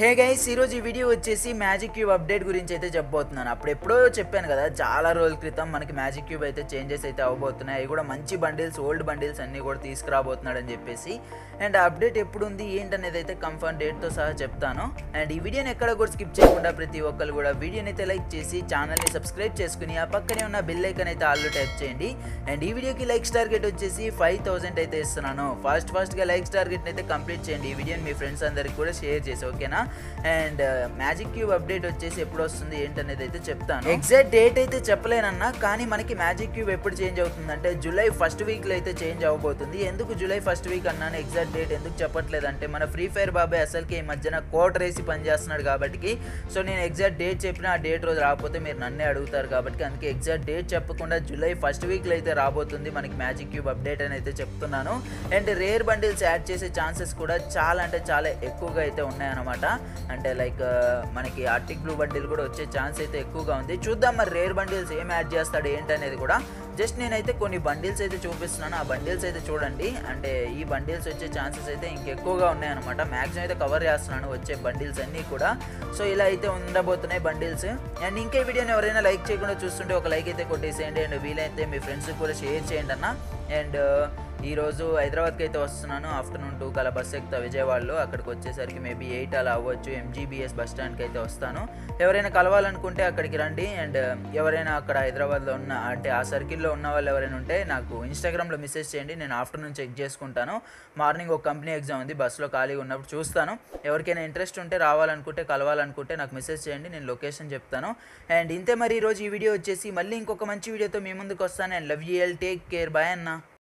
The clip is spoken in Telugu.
హే గైస్ ఈరోజు ఈ వీడియో వచ్చేసి మ్యాజిక్ క్యూబ్ అప్డేట్ గురించి అయితే చెప్పబోతున్నాను అప్పుడు ఎప్పుడో చెప్పాను కదా చాలా రోజుల క్రితం మనకి మ్యాజిక్ క్యూబ్ అయితే చేంజెస్ అయితే అవబోతున్నాయి అవి కూడా మంచి బండిల్స్ ఓల్డ్ బండిల్స్ అన్నీ కూడా తీసుకురాబోతున్నాడు అని చెప్పేసి అండ్ అప్డేట్ ఎప్పుడు ఉంది ఏంటనేది అయితే కన్ఫర్మ్ డేట్తో సహా చెప్తాను అండ్ ఈ వీడియోని ఎక్కడ కూడా స్కిప్ చేయకుండా ప్రతి ఒక్కరు కూడా వీడియోని అయితే లైక్ చేసి ఛానల్ని సబ్స్క్రైబ్ చేసుకుని ఆ పక్కనే ఉన్న బెల్ ఐకన్ అయితే ఆల్లో టైప్ చేయండి అండ్ ఈ వీడియోకి లైక్స్ టార్గెట్ వచ్చేసి ఫైవ్ థౌసండ్ అయితే ఇస్తున్నాను ఫాస్ట్ ఫాస్ట్గా లైక్స్ టార్గెట్ అయితే కంప్లీట్ చేయండి ఈ వీడియోని మీ ఫ్రెండ్స్ అందరికి కూడా షేర్ చేసి ఓకేనా అండ్ మ్యాజిక్ క్యూబ్ అప్డేట్ వచ్చేసి ఎప్పుడు వస్తుంది ఏంటనేది అయితే చెప్తాను ఎగ్జాక్ట్ డేట్ అయితే చెప్పలేనన్నా కానీ మనకి మ్యాజిక్ క్యూబ్ ఎప్పుడు చేంజ్ అవుతుందంటే జూలై ఫస్ట్ వీక్లో అయితే చేంజ్ అవ్వబోతుంది ఎందుకు జూలై ఫస్ట్ వీక్ అన్నాను ఎగ్జాక్ట్ డేట్ ఎందుకు చెప్పట్లేదంటే మన ఫ్రీ ఫైర్ బాబాయ్ అసలుకి ఈ మధ్యన కోట్ రేసి పనిచేస్తున్నాడు కాబట్టి సో నేను ఎగ్జాక్ట్ డేట్ చెప్పిన ఆ డేట్ రోజు రాకపోతే మీరు నన్నే అడుగుతారు కాబట్టి అందుకే ఎగ్జాక్ట్ డేట్ చెప్పకుండా జూలై ఫస్ట్ వీక్లో అయితే రాబోతుంది మనకి మ్యాజిక్ క్యూబ్ అప్డేట్ అని అయితే చెప్తున్నాను అండ్ రేర్ బండిల్స్ యాడ్ చేసే ఛాన్సెస్ కూడా చాలా అంటే చాలా ఎక్కువగా అయితే ఉన్నాయన్నమాట అంటే లైక్ మనకి ఆర్టిక్ బ్లూ బండిల్ కూడా వచ్చే ఛాన్స్ అయితే ఎక్కువగా ఉంది చూద్దాం మరి రేర్ బండిల్స్ ఏం యాడ్ చేస్తాడు ఏంటనేది కూడా జస్ట్ నేనైతే కొన్ని బండిల్స్ అయితే చూపిస్తున్నాను ఆ బండిల్స్ అయితే చూడండి అంటే ఈ బండిల్స్ వచ్చే ఛాన్సెస్ అయితే ఇంకెక్కువగా ఉన్నాయన్నమాట మ్యాక్సిమం అయితే కవర్ చేస్తున్నాను వచ్చే బండిల్స్ అన్నీ కూడా సో ఇలా అయితే ఉండబోతున్నాయి బండిల్స్ అండ్ ఇంకే వీడియోని ఎవరైనా లైక్ చేయకుండా చూస్తుంటే ఒక లైక్ అయితే కొట్టేసేయండి అండ్ వీలైతే మీ ఫ్రెండ్స్కి కూడా షేర్ చేయండి అన్న అండ్ ఈరోజు హైదరాబాద్కి అయితే వస్తున్నాను ఆఫ్టర్నూన్ టూ కల బస్ ఎక్కుతా విజయవాడలో అక్కడికి వచ్చేసరికి మేబీ ఎయిట్ అలా అవ్వచ్చు ఎంజీబీఎస్ బస్ స్టాండ్కి అయితే వస్తాను ఎవరైనా కలవాలనుకుంటే అక్కడికి రండి అండ్ ఎవరైనా అక్కడ హైదరాబాద్లో ఉన్న అంటే ఆ సర్కిల్లో ఉన్న వాళ్ళు ఎవరైనా ఉంటే నాకు ఇన్స్టాగ్రామ్లో మెసేజ్ చేయండి నేను ఆఫ్టర్నూన్ చెక్ చేసుకుంటాను మార్నింగ్ ఒక కంపెనీ ఎగ్జామ్ ఉంది బస్సులో ఖాళీగా ఉన్నప్పుడు చూస్తాను ఎవరికైనా ఇంట్రెస్ట్ ఉంటే రావాలనుకుంటే కలవాలనుకుంటే నాకు మెసేజ్ చేయండి నేను లొకేషన్ చెప్తాను అండ్ ఇంతే మరి ఈరోజు ఈ వీడియో వచ్చేసి మళ్ళీ ఇంకొక మంచి వీడియోతో మీ ముందుకు వస్తాను and love you all take care bye అన్న